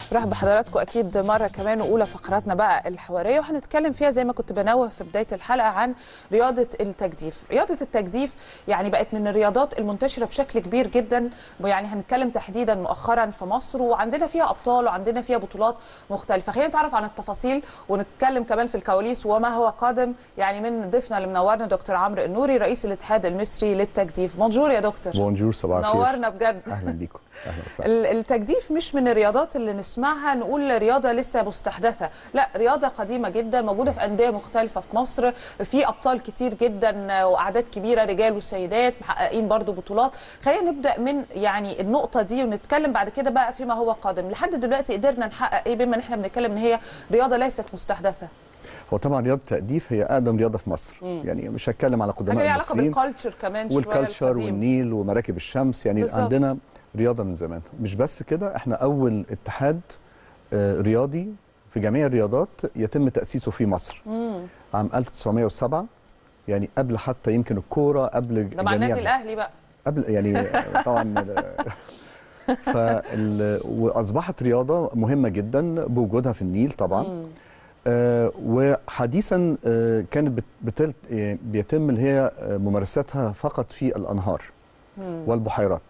برحب بحضراتكم اكيد مره كمان واولى فقراتنا بقى الحواريه وهنتكلم فيها زي ما كنت بنوه في بدايه الحلقه عن رياضه التجديف رياضه التجديف يعني بقت من الرياضات المنتشره بشكل كبير جدا ويعني هنتكلم تحديدا مؤخرا في مصر وعندنا فيها ابطال وعندنا فيها بطولات مختلفه خلينا نتعرف عن التفاصيل ونتكلم كمان في الكواليس وما هو قادم يعني من ضيفنا اللي منورنا دكتور عمرو النوري رئيس الاتحاد المصري للتجديف بونجور يا دكتور بونجور صباح الخير نورنا بجد اهلا بيكم اهلا وسهلا التجديف مش من الرياضات اللي نسمعها نقول رياضه لسه مستحدثه لا رياضه قديمه جدا موجوده في انديه مختلفه في مصر في ابطال كتير جدا واعداد كبيره رجال وسيدات محققين برضو بطولات خلينا نبدا من يعني النقطه دي ونتكلم بعد كده بقى فيما هو قادم لحد دلوقتي قدرنا نحقق ايه بما ان احنا بنتكلم ان هي رياضه ليست مستحدثه هو طبعا رياضه التأديف هي اقدم رياضه في مصر مم. يعني مش هتكلم على حاجه قدماء ليها علاقه المصريين بالكالتشر كمان شويه والكالتشر القديم. والنيل ومراكب الشمس يعني بالظبط. عندنا رياضه من زمان مش بس كده احنا اول اتحاد آه، رياضي في جميع الرياضات يتم تاسيسه في مصر مم. عام 1907 يعني قبل حتى يمكن الكوره قبل ده مع النادي الاهلي بقى قبل يعني طبعا فال... واصبحت رياضه مهمه جدا بوجودها في النيل طبعا مم. آه وحديثا آه كانت بت... بتل... آه، بيتم اللي هي آه، ممارستها فقط في الانهار مم. والبحيرات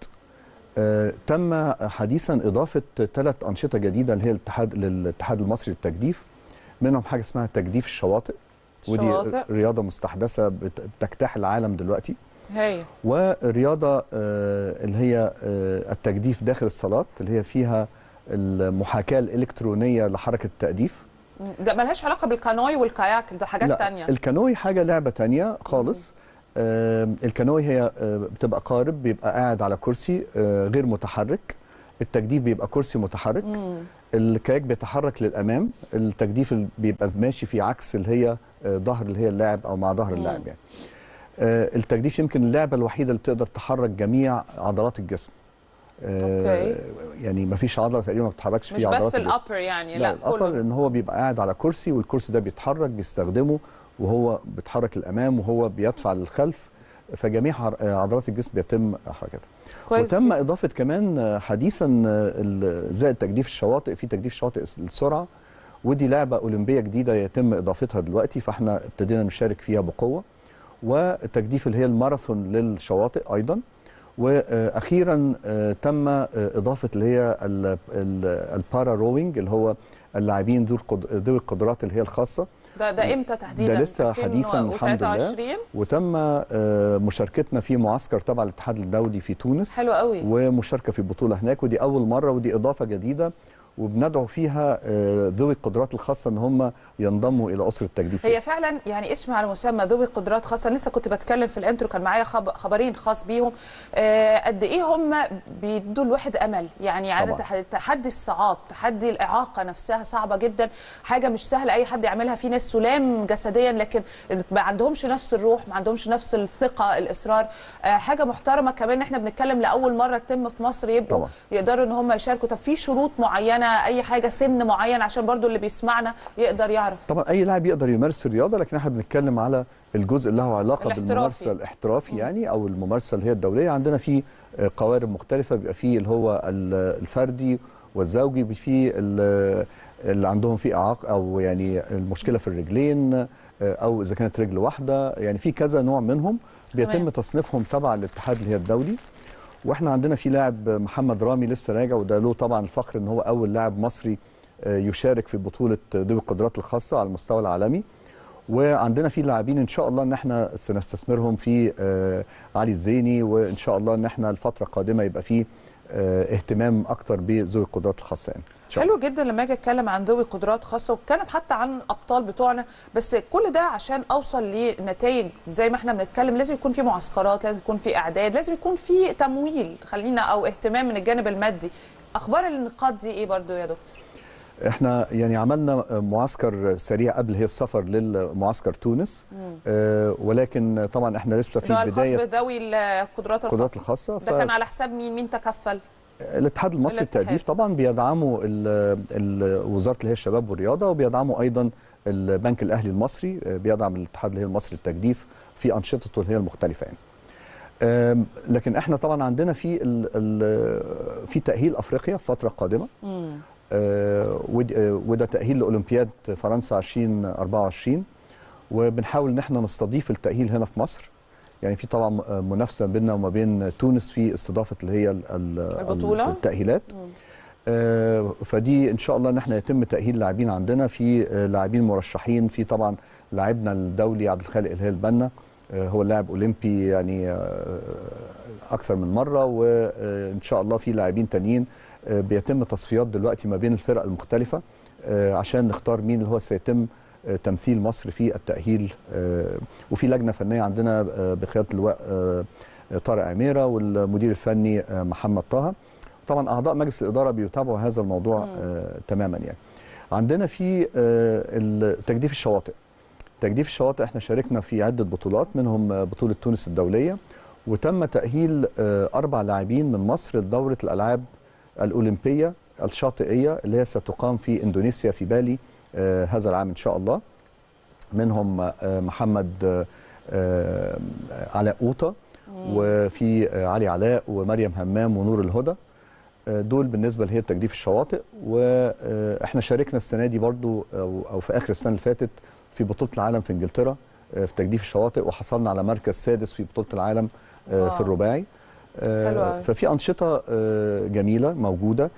آه تم حديثا اضافه ثلاث انشطه جديده اللي هي الاتحاد للاتحاد المصري للتجديف منهم حاجه اسمها تجديف الشواطئ ودي الشواطئ. رياضه مستحدثه بت... بتجتاح العالم دلوقتي هي ورياضه آه، اللي هي آه، التجديف داخل الصالات اللي هي فيها المحاكاه الالكترونيه لحركه التأديف ده ملهاش علاقه بالكانوي والكاياك ده حاجات لا تانية الكانوي حاجه لعبه تانية خالص آه الكانوي هي آه بتبقى قارب بيبقى قاعد على كرسي آه غير متحرك التجديف بيبقى كرسي متحرك مم. الكاياك بيتحرك للامام التجديف ال- بيبقى ماشي في عكس اللي هي آه، ظهر اللي هي اللاعب او مع ظهر مم. اللاعب يعني آه، التجديف يمكن اللعبه الوحيده اللي بتقدر تحرك جميع عضلات الجسم آه، أوكي. يعني ما فيش عضله تقريبا ما بتتحركش مش في عضلات بس الجسم الابر يعني لا, لا, الابر كله ان هو بيبقى قاعد على كرسي والكرسي ده بيتحرك بيستخدمه وهو بيتحرك للامام وهو بيدفع للخلف فجميع عر- عضلات الجسم بيتم حركتها كويس وتم جدا. اضافه كمان حديثا ال- زائد تجديف الشواطئ في تجديف شواطئ السرعه ودي لعبه اولمبيه جديده يتم اضافتها دلوقتي فاحنا ابتدينا نشارك فيها بقوه وتجديف اللي هي الماراثون للشواطئ ايضا واخيرا آه، تم آه، اضافه اللي هي ال- ال- البارا روينج اللي هو اللاعبين ذو القد- ذوي القدرات اللي هي الخاصه ده ده امتى تحديدا ده لسه حديثاً الحمد لله. 2023 وتم آه، مشاركتنا في معسكر تبع الاتحاد الدولي في تونس حلو قوي ومشاركه في بطوله هناك ودي اول مره ودي اضافه جديده وبندعو فيها آه، ذوي القدرات الخاصه ان هم ينضموا الى اسره التجديف هي فعلا يعني اسم على مسمى ذوي قدرات خاصه لسه كنت بتكلم في الانترو كان معايا خب- خبرين خاص بيهم آه، قد ايه هم بيدوا الواحد امل يعني على طبعاً. تح- تحدي الصعاب تحدي الاعاقه نفسها صعبه جدا حاجه مش سهله اي حد يعملها في ناس سلام جسديا لكن ما عندهمش نفس الروح ما عندهمش نفس الثقه الاصرار آه، حاجه محترمه كمان احنا بنتكلم لاول مره تتم في مصر يبقوا طبعاً. يقدروا ان هم يشاركوا طب في شروط معينه اي حاجه سن معين عشان برضو اللي بيسمعنا يقدر يعرف طبعا اي لاعب يقدر يمارس الرياضه لكن احنا بنتكلم على الجزء اللي له علاقه الاحترافي. بالممارسه الاحترافي يعني او الممارسه اللي هي الدوليه عندنا في آه، قوارب مختلفه بيبقى في اللي هو ال- الفردي والزوجي بيبقى في ال- اللي عندهم في اعاقه او يعني المشكله في الرجلين آه، او اذا كانت رجل واحده يعني في كذا نوع منهم بيتم تمام. تصنيفهم تبع الاتحاد اللي هي الدولي واحنا عندنا في لاعب محمد رامي لسه راجع وده له طبعا الفخر ان هو اول لاعب مصري آه، يشارك في بطوله ذوي القدرات الخاصه على المستوى العالمي وعندنا في لاعبين ان شاء الله ان احنا سنستثمرهم في آه، علي الزيني وان شاء الله ان احنا الفتره القادمه يبقى في آه، اهتمام اكتر بذوي القدرات الخاصه يعني إن شاء الله. حلو جدا لما اجي اتكلم عن ذوي قدرات خاصه واتكلم حتى عن الابطال بتوعنا بس كل ده عشان اوصل لنتائج زي ما احنا بنتكلم لازم يكون في معسكرات لازم يكون في اعداد لازم يكون في تمويل خلينا او اهتمام من الجانب المادي اخبار النقاط دي ايه برضو يا دكتور احنا يعني عملنا معسكر سريع قبل هي السفر للمعسكر تونس آه، ولكن طبعا احنا لسه اللي هو في الخاص بدايه بذوي القدرات القدرات الخاصه الخاصه ده كان على حساب مين مين تكفل الاتحاد المصري الاتحاد. للتأديف طبعا بيدعموا ال- ال- وزاره اللي هي الشباب والرياضه وبيدعموا ايضا البنك الاهلي المصري آه، بيدعم الاتحاد اللي هي المصري للتجديف في انشطته اللي هي المختلفه يعني. آم، لكن احنا طبعا عندنا في ال ال في تاهيل افريقيا في فتره قادمه مم. آه، ود- آه، وده تاهيل لاولمبياد فرنسا 2024 وبنحاول ان احنا نستضيف التاهيل هنا في مصر يعني في طبعا آه، منافسه بيننا وما بين تونس في استضافه اللي هي ال- ال- البطولة؟ التاهيلات مم. آه، فدي ان شاء الله ان احنا يتم تاهيل لاعبين عندنا في آه، لاعبين مرشحين في طبعا لاعبنا الدولي عبد الخالق الهلال بنا آه، هو لاعب اولمبي يعني آه، اكثر من مره وان شاء الله في لاعبين تانيين آه، بيتم تصفيات دلوقتي ما بين الفرق المختلفه آه، عشان نختار مين اللي هو سيتم آه، تمثيل مصر في التاهيل آه، وفي لجنه فنيه عندنا آه، بقياده اللواء آه، طارق عميره والمدير الفني آه، محمد طه طبعا اعضاء مجلس الاداره بيتابعوا هذا الموضوع مم. آه تماما يعني عندنا في آه تجديف الشواطئ تجديف الشواطئ احنا شاركنا في عده بطولات منهم آه، بطوله تونس الدوليه وتم تاهيل آه اربع لاعبين من مصر لدوره الالعاب الاولمبيه الشاطئيه اللي هي ستقام في اندونيسيا في بالي آه هذا العام ان شاء الله منهم آه محمد آه آه علاء اوطه وفي آه، علي علاء ومريم همام ونور الهدى آه، دول بالنسبه لهي تجديف الشواطئ واحنا شاركنا السنه دي برضو او أو في اخر السنه اللي فاتت في بطوله العالم في انجلترا آه، في تجديف الشواطئ وحصلنا على مركز سادس في بطوله العالم آه، واو. في الرباعي آه، حلو أوي. ففي انشطه آه، جميله موجوده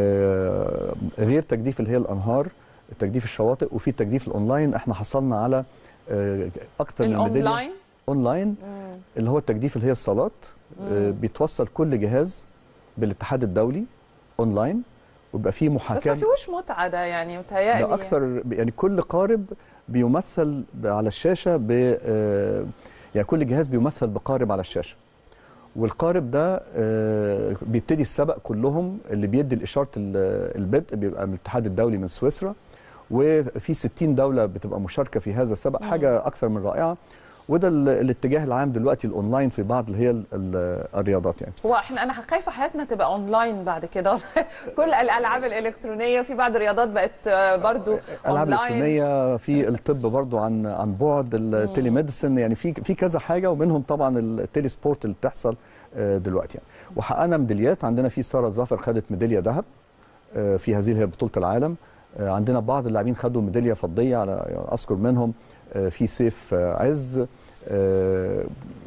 آه، غير تجديف اللي هي الانهار تجديف الشواطئ وفي تجديف الاونلاين احنا حصلنا على آه، اكثر من ميداليه الاونلاين اونلاين مم. اللي هو التجديف اللي هي الصالات آه، مم. بيتوصل كل جهاز بالاتحاد الدولي اونلاين ويبقى فيه بس ما محاكاه فيهوش متعه ده يعني متهيألي ده اكثر يعني كل قارب بيمثل على الشاشه ب آه، يعني كل جهاز بيمثل بقارب على الشاشه والقارب ده آه، بيبتدي السبق كلهم اللي بيدي الاشاره ال- البدء بيبقى من الاتحاد الدولي من سويسرا وفي 60 دوله بتبقى مشاركه في هذا السبق مم. حاجه اكثر من رائعه وده ال- الاتجاه العام دلوقتي الاونلاين في بعض اللي هي ال- ال- الرياضات يعني هو احنا انا خايفه حياتنا تبقى اونلاين بعد كده كل الالعاب الالكترونيه في بعض الرياضات بقت آه، برضو العاب أونلاين. الكترونيه في الطب برضو عن عن بعد التليميديسن يعني في في كذا حاجه ومنهم طبعا التيلي سبورت اللي بتحصل آه، دلوقتي يعني وحققنا ميداليات عندنا في ساره ظافر خدت ميداليه ذهب آه، في هذه هي بطوله العالم آه، عندنا بعض اللاعبين خدوا ميداليه فضيه على يعني اذكر منهم آه، في سيف آه، عز آه،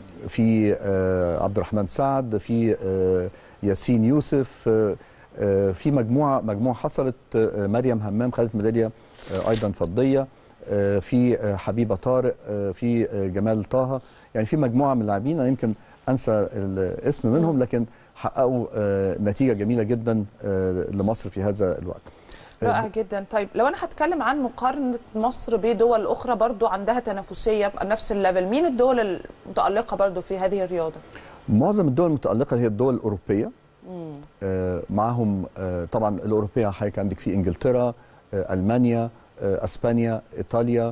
في آه، عبد الرحمن سعد في آه، ياسين يوسف آه، آه، في مجموعه مجموعه حصلت آه، مريم همام خدت ميداليه آه، ايضا فضيه آه، في آه، حبيبه طارق آه، في آه، جمال طه يعني في مجموعه من اللاعبين انا يمكن انسى الاسم منهم لكن حققوا آه، نتيجه جميله جدا آه، لمصر في هذا الوقت رائع جدا طيب لو انا هتكلم عن مقارنه مصر بدول اخرى برضو عندها تنافسيه بنفس الليفل مين الدول المتالقه برضو في هذه الرياضه معظم الدول المتالقه هي الدول الاوروبيه مم. آه، معهم آه، طبعا الاوروبيه حضرتك عندك في انجلترا آه، المانيا آه، اسبانيا ايطاليا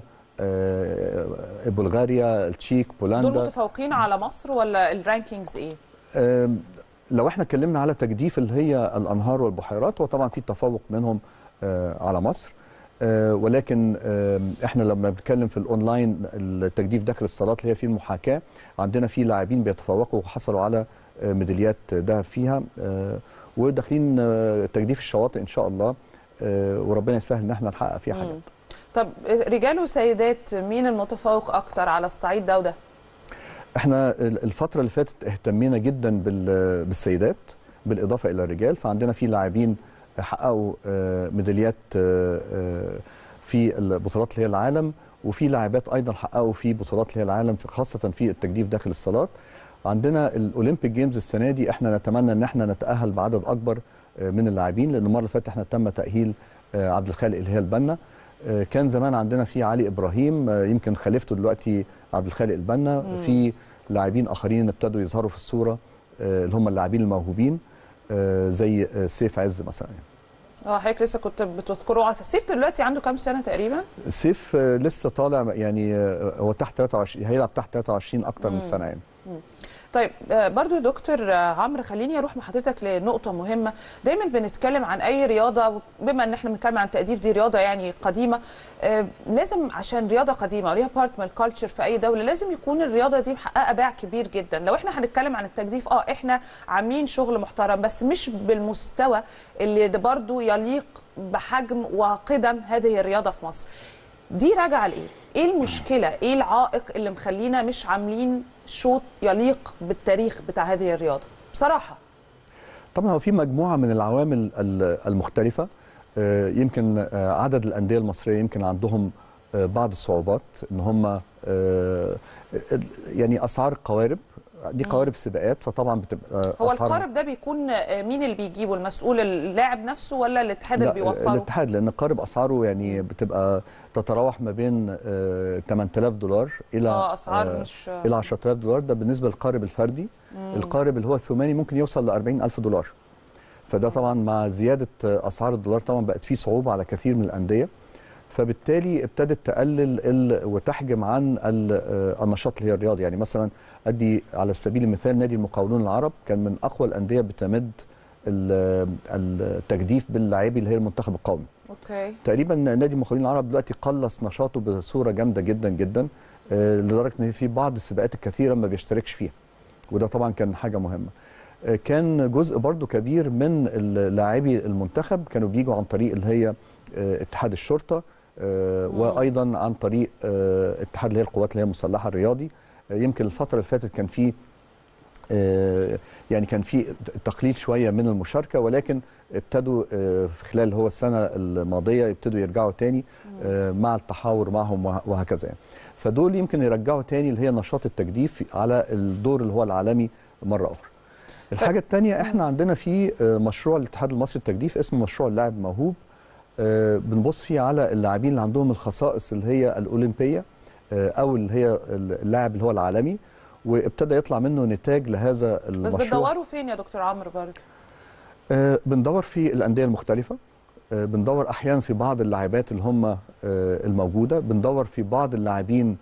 آه، بلغاريا التشيك دول بولندا متفوقين على مصر ولا الرانكينجز ايه آم، لو احنا اتكلمنا على تجديف اللي هي الانهار والبحيرات هو طبعا في تفوق منهم آه، على مصر آه، ولكن آم، احنا لما بنتكلم في الاونلاين التجديف داخل الصالات اللي هي في المحاكاه عندنا في لاعبين بيتفوقوا وحصلوا على آه، ميداليات ذهب فيها آه، وداخلين آه، تجديف الشواطئ ان شاء الله آه، وربنا يسهل ان احنا نحقق فيها حاجات مم. طب رجال وسيدات مين المتفوق اكتر على الصعيد ده وده احنا الفترة اللي فاتت اهتمينا جدا بال- بالسيدات بالإضافة إلى الرجال فعندنا في لاعبين حققوا آه، ميداليات آه، آه، في البطولات اللي هي العالم وفي لاعبات أيضا حققوا في بطولات اللي هي العالم في- خاصة في التجديف داخل الصالات عندنا الأولمبيك جيمز السنة دي احنا نتمنى ان احنا نتأهل بعدد أكبر آه، من اللاعبين لأن المرة اللي فاتت احنا تم تأهيل آه، عبد الخالق اللي هي البنا آه، كان زمان عندنا في علي ابراهيم آه، يمكن خليفته دلوقتي عبد الخالق البنا مم. في لاعبين اخرين ابتدوا يظهروا في الصوره آه، اللي هم اللاعبين الموهوبين آه، زي آه، سيف عز مثلا اه حضرتك لسه كنت بتذكره على سيف دلوقتي عنده كام سنه تقريبا سيف آه، لسه طالع يعني آه، هو تحت 23 هيلعب تحت 23 اكتر مم. من سنه يعني طيب آه، برضو دكتور آه، عمرو خليني اروح مع حضرتك لنقطه مهمه دايما بنتكلم عن اي رياضه بما ان احنا بنتكلم عن التأديف دي رياضه يعني قديمه آه، لازم عشان رياضه قديمه وليها بارت من الكالتشر في اي دوله لازم يكون الرياضه دي محققه باع كبير جدا لو احنا هنتكلم عن التجديف اه احنا عاملين شغل محترم بس مش بالمستوى اللي ده برضو يليق بحجم وقدم هذه الرياضه في مصر دي راجعه لايه ايه المشكله ايه العائق اللي مخلينا مش عاملين شوط يليق بالتاريخ بتاع هذه الرياضه بصراحه طبعا هو في مجموعه من العوامل ال- المختلفه آه، يمكن آه، عدد الانديه المصريه يمكن عندهم آه، بعض الصعوبات ان هم آه، يعني اسعار القوارب دي قوارب سباقات فطبعا بتبقى هو أسعارها- القارب ده بيكون آه، مين اللي بيجيبه المسؤول اللاعب نفسه ولا الاتحاد اللي لا بيوفره الاتحاد لان القارب اسعاره يعني بتبقى تتراوح ما بين آه، 8000 دولار الى اه اسعار آه، مش الى 10000 دولار ده بالنسبه للقارب الفردي القارب اللي هو الثماني ممكن يوصل ل 40000 دولار فده طبعا مع زياده آه، اسعار الدولار طبعا بقت فيه صعوبه على كثير من الانديه فبالتالي ابتدت تقلل ال- وتحجم عن ال- آه، النشاط اللي هي الرياضي يعني مثلا ادي على سبيل المثال نادي المقاولون العرب كان من اقوى الانديه بتمد ال- التجديف باللاعبي اللي هي المنتخب القومي اوكي تقريبا نادي المقاولين العرب دلوقتي قلص نشاطه بصوره جامده جدا جدا آه، لدرجه ان في بعض السباقات الكثيره ما بيشتركش فيها وده طبعا كان حاجه مهمه آه، كان جزء برضو كبير من لاعبي المنتخب كانوا بيجوا عن طريق اللي هي آه، اتحاد الشرطه آه، مم. وايضا عن طريق آه، اتحاد اللي هي القوات اللي هي المسلحه الرياضي آه، يمكن الفتره اللي فاتت كان في آه، يعني كان في تقليل شويه من المشاركه ولكن ابتدوا آه، في خلال هو السنه الماضيه يبتدوا يرجعوا تاني آه، مع التحاور معهم وه- وهكذا يعني. فدول يمكن يرجعوا تاني اللي هي نشاط التجديف على الدور اللي هو العالمي مره اخرى. الحاجه الثانيه احنا عندنا في آه، مشروع الاتحاد المصري للتجديف اسمه مشروع اللاعب موهوب آه، بنبص فيه على اللاعبين اللي عندهم الخصائص اللي هي الاولمبيه آه، او اللي هي اللاعب اللي هو العالمي وابتدى يطلع منه نتاج لهذا بس المشروع بتدوروا فين يا دكتور عمرو برضه آه، بندور في الانديه المختلفه آه، بندور احيانا في بعض اللاعبات اللي هم آه، الموجوده بندور في بعض اللاعبين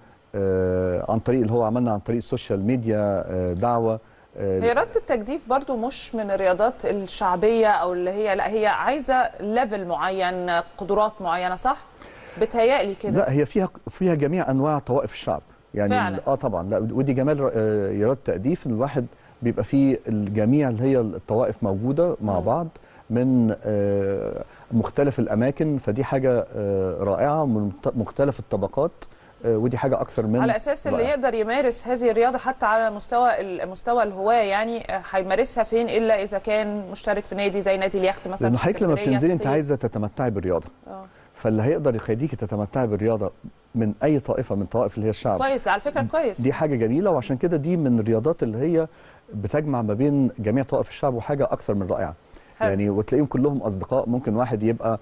آه، عن طريق اللي هو عملنا عن طريق السوشيال ميديا آه، دعوه آه، هي رياضه التجديف برضو مش من الرياضات الشعبيه او اللي هي لا هي عايزه ليفل معين قدرات معينه صح بتهيألي كده لا هي فيها فيها جميع انواع طوائف الشعب يعني فعلا. اه طبعا لا ودي جمال آه، رياضه التأديف ان الواحد بيبقى فيه الجميع اللي هي الطوائف موجوده مع مم. بعض من آه، مختلف الاماكن فدي حاجه آه، رائعه من مت- مختلف الطبقات آه، ودي حاجه اكثر من على اساس اللي رائعة. يقدر يمارس هذه الرياضه حتى على مستوى المستوى الهواه يعني آه، هيمارسها فين الا اذا كان مشترك في نادي زي نادي اليخت مثلا لان في حضرتك لما اسكندرية، بتنزلي انت الصيف. عايزه تتمتعي بالرياضه آه. فاللي هيقدر يخليكي تتمتعي بالرياضه من اي طائفه من طوائف اللي هي الشعب كويس ده على فكره كويس دي حاجه جميله وعشان كده دي من الرياضات اللي هي بتجمع ما بين جميع طوائف الشعب وحاجه اكثر من رائعه حلو. يعني وتلاقيهم كلهم اصدقاء ممكن واحد يبقى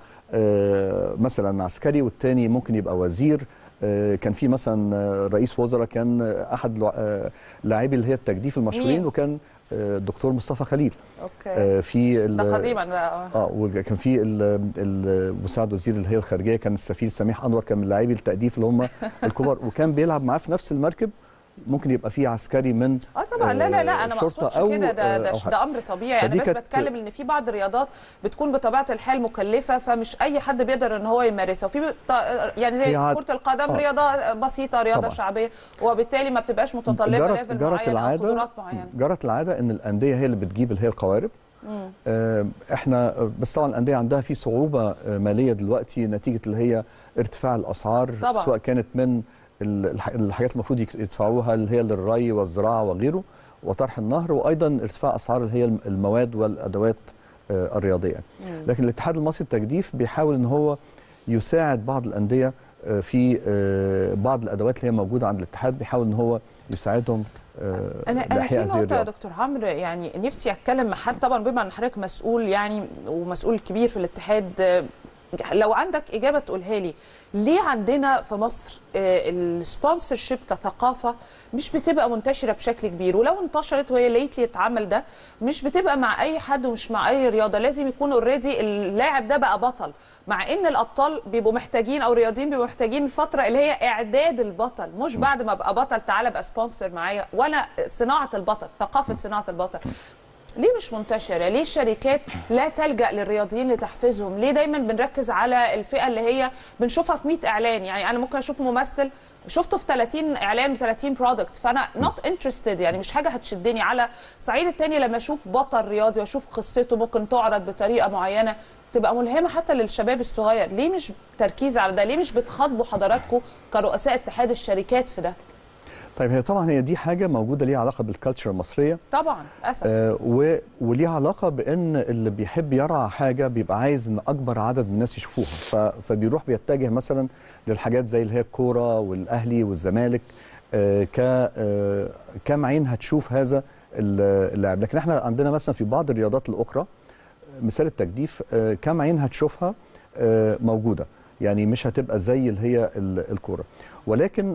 آه، مثلا عسكري والتاني ممكن يبقى وزير آه، كان في مثلا آه، رئيس وزراء كان آه، احد لع- آه، لاعبي اللي هي التجديف المشهورين مين؟ وكان آه، الدكتور مصطفى خليل اوكي آه، في ال- ده قديما بقى آه. اه وكان في ال- المساعد وزير اللي هي الخارجيه كان السفير سميح انور كان من لاعبي التأديف اللي هم الكبار وكان بيلعب معاه في نفس المركب ممكن يبقى في عسكري من اه طبعا لا لا لا انا ما شرطة اقصدش أو، كده ده آه، ده, أو ش- حاجة. ده امر طبيعي انا فدي بس كانت- بتكلم ان في بعض الرياضات بتكون بطبيعه الحال مكلفه فمش اي حد بيقدر ان هو يمارسها وفي بت- يعني زي هي عاد- كره القدم آه. رياضه بسيطه رياضه طبعا. شعبيه وبالتالي ما بتبقاش متطلبه جرت ليفل جرت معين او العاده قدرات معينه جرت العاده ان الانديه هي اللي بتجيب اللي هي القوارب مم. آه، احنا بس طبعا الانديه عندها في صعوبه آه، ماليه دلوقتي نتيجه اللي هي ارتفاع الاسعار طبعا. سواء كانت من ال- الح- الحاجات المفروض يك- يدفعوها اللي هي للري والزراعه وغيره وطرح النهر وايضا ارتفاع اسعار اللي هي الم- المواد والادوات آه، الرياضيه مم. لكن الاتحاد المصري للتجديف بيحاول ان هو يساعد بعض الانديه آه، في آه، بعض الادوات اللي هي موجوده عند الاتحاد بيحاول ان هو يساعدهم آه، انا انا في لاحياء هذه نقطه يا الرياضه دكتور عمرو يعني نفسي اتكلم مع حد طبعا بما ان حضرتك مسؤول يعني ومسؤول كبير في الاتحاد آه، لو عندك اجابه تقولها لي ليه عندنا في مصر السبونسر شيب كثقافه مش بتبقى منتشره بشكل كبير ولو انتشرت وهي ليتلي اتعمل ده مش بتبقى مع اي حد ومش مع اي رياضه لازم يكون اوريدي اللاعب ده بقى بطل مع ان الابطال بيبقوا محتاجين او الرياضيين بيبقوا محتاجين الفتره اللي هي اعداد البطل مش بعد ما ابقى بطل تعالى ابقى سبونسر معايا ولا صناعه البطل ثقافه صناعه البطل ليه مش منتشره ليه الشركات لا تلجا للرياضيين لتحفيزهم ليه دايما بنركز على الفئه اللي هي بنشوفها في 100 اعلان يعني انا ممكن اشوف ممثل شفته في 30 اعلان و30 برودكت فانا نوت انترستد يعني مش حاجه هتشدني على الصعيد التاني لما اشوف بطل رياضي واشوف قصته ممكن تعرض بطريقه معينه تبقى ملهمه حتى للشباب الصغير ليه مش تركيز على ده ليه مش بتخاطبوا حضراتكم كرؤساء اتحاد الشركات في ده طيب هي طبعا هي دي حاجه موجوده ليها علاقه بالكالتشر المصريه طبعا للاسف آه و... وليها علاقه بان اللي بيحب يرعى حاجه بيبقى عايز ان اكبر عدد من الناس يشوفوها ف... فبيروح بيتجه مثلا للحاجات زي اللي هي الكوره والاهلي والزمالك آه ك آه كام عين هتشوف هذا اللاعب لكن احنا عندنا مثلا في بعض الرياضات الاخرى مثال التجديف آه كام عين هتشوفها آه موجوده يعني مش هتبقى زي اللي هي الكوره ولكن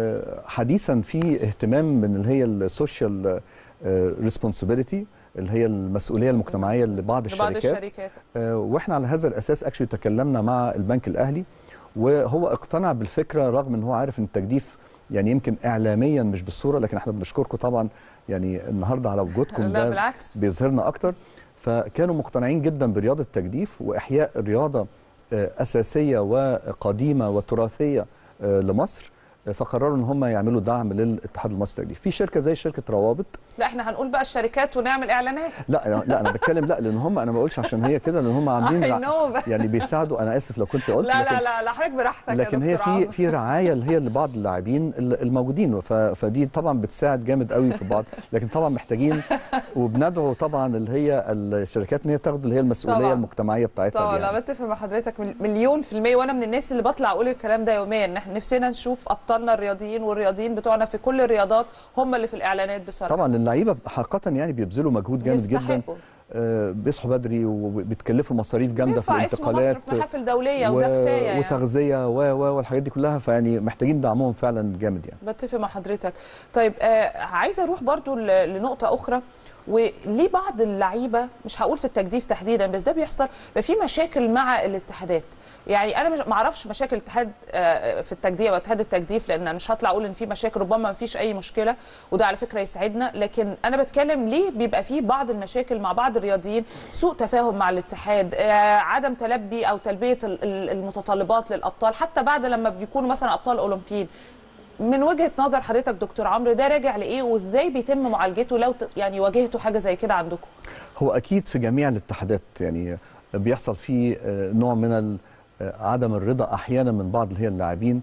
حديثا في اهتمام من اللي هي السوشيال ريسبونسبيلتي اللي هي المسؤوليه المجتمعيه لبعض الشركات, الشركات. واحنا على هذا الاساس اكشلي تكلمنا مع البنك الاهلي وهو اقتنع بالفكره رغم ان هو عارف ان التجديف يعني يمكن اعلاميا مش بالصوره لكن احنا بنشكركم طبعا يعني النهارده على وجودكم لا ده بالعكس. بيظهرنا اكتر فكانوا مقتنعين جدا برياضه التجديف واحياء رياضه اساسيه وقديمه وتراثيه لمصر فقرروا ان هم يعملوا دعم للاتحاد المصري للتجديف في شركه زي شركه روابط لا احنا هنقول بقى الشركات ونعمل اعلانات لا لا انا بتكلم لا لان هم انا ما بقولش عشان هي كده لان هم عاملين يعني بيساعدوا انا اسف لو كنت قلت لا لا لا لا حضرتك براحتك لكن هي في في رعايه اللي هي لبعض اللاعبين الموجودين فدي طبعا بتساعد جامد قوي في بعض لكن طبعا محتاجين وبندعو طبعا اللي هي الشركات ان هي تاخد اللي هي المسؤوليه طبعا. المجتمعيه بتاعتها طبعا لا بتفق مع حضرتك مليون في الميه وانا من الناس اللي بطلع اقول الكلام ده يوميا ان احنا نفسنا نشوف ابطالنا الرياضيين والرياضيين بتوعنا في كل الرياضات هم اللي في الاعلانات بصراحه طبعا اللعيبه حقيقه يعني بيبذلوا مجهود جامد جدا آه بيصحوا بدري وبيتكلفوا مصاريف جامده في الانتقالات في محافل دوليه و... وده كفايه يعني. وتغذيه و و والحاجات دي كلها فيعني محتاجين دعمهم فعلا جامد يعني بتفق مع حضرتك طيب آه عايزه اروح برضو لنقطه اخرى وليه بعض اللعيبه مش هقول في التجديف تحديدا بس ده بيحصل في مشاكل مع الاتحادات يعني انا مش ما اعرفش مشاكل الاتحاد في التجديف واتحاد التجديف لان انا مش هطلع اقول ان في مشاكل ربما ما فيش اي مشكله وده على فكره يسعدنا لكن انا بتكلم ليه بيبقى في بعض المشاكل مع بعض الرياضيين سوء تفاهم مع الاتحاد عدم تلبي او تلبيه المتطلبات للابطال حتى بعد لما بيكونوا مثلا ابطال اولمبيين من وجهه نظر حضرتك دكتور عمرو ده راجع لايه وازاي بيتم معالجته لو يعني واجهتوا حاجه زي كده عندكم هو اكيد في جميع الاتحادات يعني بيحصل فيه نوع من عدم الرضا احيانا من بعض اللي هي اللاعبين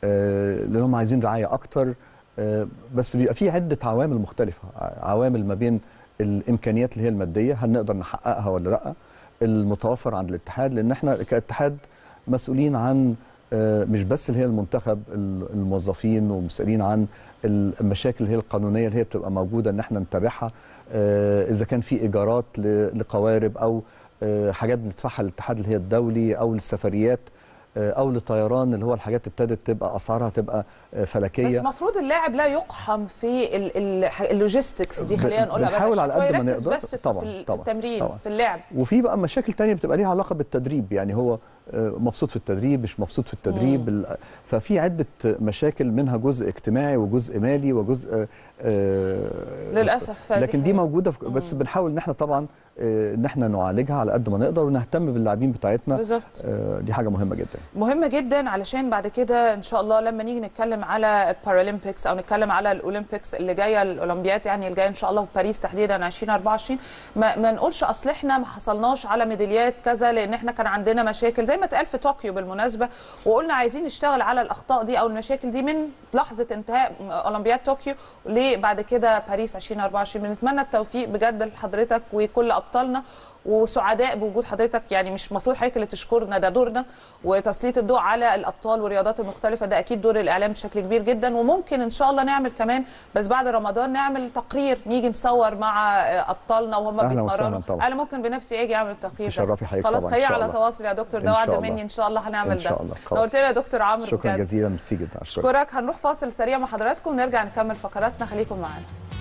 لانهم عايزين رعايه اكتر بس بيبقى في عده عوامل مختلفه عوامل ما بين الامكانيات اللي هي الماديه هل نقدر نحققها ولا لا المتوفر عند الاتحاد لان احنا كاتحاد مسؤولين عن مش بس اللي هي المنتخب الموظفين ومسؤولين عن المشاكل اللي هي القانونيه اللي هي بتبقى موجوده ان احنا نتابعها اذا كان في ايجارات لقوارب او حاجات بندفعها للاتحاد اللي هي الدولي او للسفريات او للطيران اللي هو الحاجات ابتدت تبقى اسعارها تبقى فلكيه بس المفروض اللاعب لا يقحم في اللوجيستكس دي خلينا نقولها بنحاول على قد ما نقدر بس طبعا في طبعا التمرين طبعا في اللعب وفي بقى مشاكل تانية بتبقى ليها علاقه بالتدريب يعني هو مبسوط في التدريب مش مبسوط في التدريب مم. ففي عده مشاكل منها جزء اجتماعي وجزء مالي وجزء آه للاسف لكن دي, دي موجوده بس بنحاول ان احنا طبعا ان احنا نعالجها على قد ما نقدر ونهتم باللاعبين بتاعتنا بالظبط دي حاجه مهمه جدا مهمه جدا علشان بعد كده ان شاء الله لما نيجي نتكلم على البارالمبيكس او نتكلم على الاولمبيكس اللي جايه الاولمبيات يعني الجايه ان شاء الله في باريس تحديدا 2024 ما, ما نقولش اصل احنا ما حصلناش على ميداليات كذا لان احنا كان عندنا مشاكل زي ما اتقال في طوكيو بالمناسبه وقلنا عايزين نشتغل على الاخطاء دي او المشاكل دي من لحظه انتهاء اولمبياد طوكيو لبعد كده باريس 2024 بنتمنى التوفيق بجد لحضرتك وكل ابطالنا وسعداء بوجود حضرتك يعني مش المفروض حضرتك اللي تشكرنا ده دورنا وتسليط الضوء على الابطال والرياضات المختلفه ده اكيد دور الاعلام بشكل كبير جدا وممكن ان شاء الله نعمل كمان بس بعد رمضان نعمل تقرير نيجي نصور مع ابطالنا وهم بيتمرنوا انا ممكن بنفسي اجي اعمل التقرير تشرفي حضرتك خلاص خلينا على تواصل يا دكتور ده وعد مني ان شاء الله هنعمل إن شاء الله. ده قلت لي يا دكتور عمرو شكرا جزيلا ميرسي جدا اشكرك هنروح فاصل سريع مع حضراتكم ونرجع نكمل فقراتنا خليكم معانا